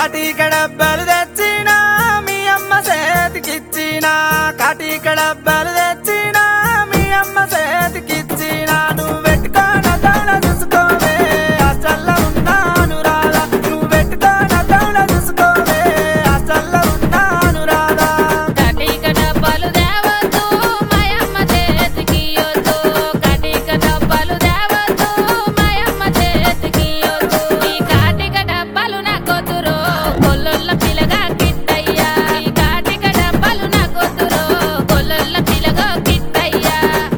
కాటిక డబ్బలు తెచ్చిన మీ అమ్మ చేతికిచ్చిన కాటిక డబ్బలు తెచ్చిన మీ అమ్మ చేతికిచ్చిన నువ్వు పెట్టుకోన దౌడ చూసుకోవే అసల్లో ఉన్నాను రాదా నువ్వు పెట్టుకోన దౌడ చూసుకోవే అసల్లో ఉన్నాను రాదా కటిక డబ్బాలు దేవద్దు మాయమ్మ చేతికి ఇయ్యొద్దు కటిక డబ్బాలు దేవద్దు మాయమ్మ చేతికి ఇయ్యొద్దు ఈ కాటిక డబ్బాలు నాకొద్దురో కొల్లొల్ల పిల్లగా కిట్టయ్యా ఈ కాటిక డబ్బాలు నాకొద్దురో కొల్లొల్ల పిల్లగా కిట్టయ్యా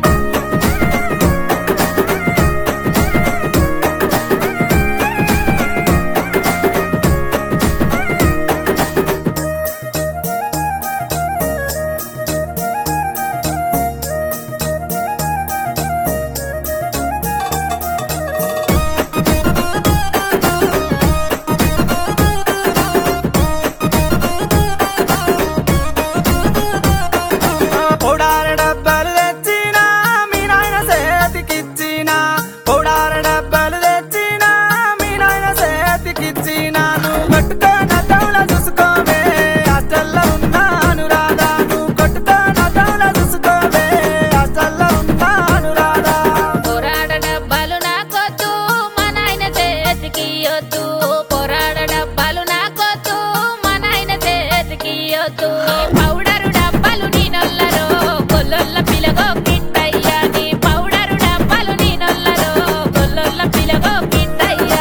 పౌడార డబ్బలు తెచ్చిన మీ నాయన చేతికిచ్చిన పౌడార డబ్బలు తెచ్చిన మీ నాయన చేతికిచ్చిన నువ్వు కొట్టుకోన దౌడ చూసుకోవే అసల్లో ఉన్నాను రాదా నువ్వు కొట్టుకోన దౌడ చూసుకోవే అసల్లో ఉన్నాను రాదా పొరాడ డబ్బాలు నాకొద్దు మా నాయన చేతికి ఇయ్యొద్దు పొరాడ డబ్బాలు నాకొద్దు మా నాయన చేతికి ఇయ్యొద్దు నీ పౌడరు డబ్బాలు నీ నొల్లరో కొల్లొల్ల పిలగో కిట్టయ్యా నీ పౌడరు డబ్బాలు నీ నొల్లరో కొల్లొల్ల పిలగో కిట్టయ్యా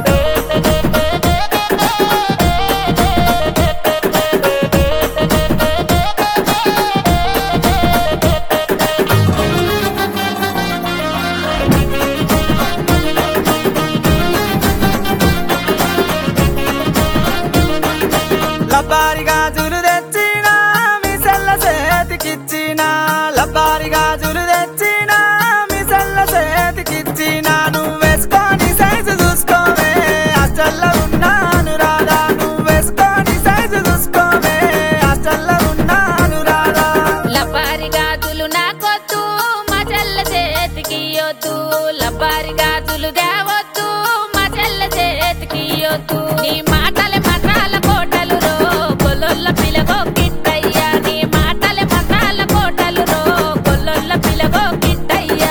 లబ్బారి గాజులు తెచ్చిన మీ సెల్ల చేతికిచ్చిన లబ్బారి గాజులు తెచ్చిన మీ సెల్ల చేతికిచ్చిన నువ్వు వేసుకొని సైజు చూసుకోవే అసల్లో ఉన్నాను రాదా నువ్వు వేసుకొని సైజు చూసుకోవే అసల్లో ఉన్నాను రాదా లబ్బారి గాజులు నాకొద్దు మా చెల్ల చేతికి ఇయ్యొద్దు లబ్బారి గాజులు దేవద్దు మా చెల్ల చేతికి ఇయ్యొద్దు నీ మాటలే మతాల కోటలు రో కొల్లొల్ల పిలగో కిట్టయ్యా నీ మాటలే మతాల కోటలు రో కొల్లొల్ల పిలగో కిట్టయ్యా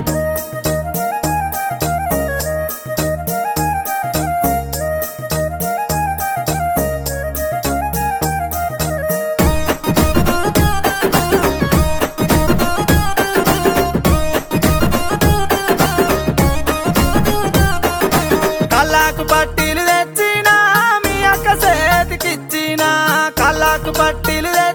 కళ్ళకు పట్టీలు తెచ్చిన మీ అక్క చేతికిచ్చిన కళ్ళకు పట్టీలు తెచ్చిన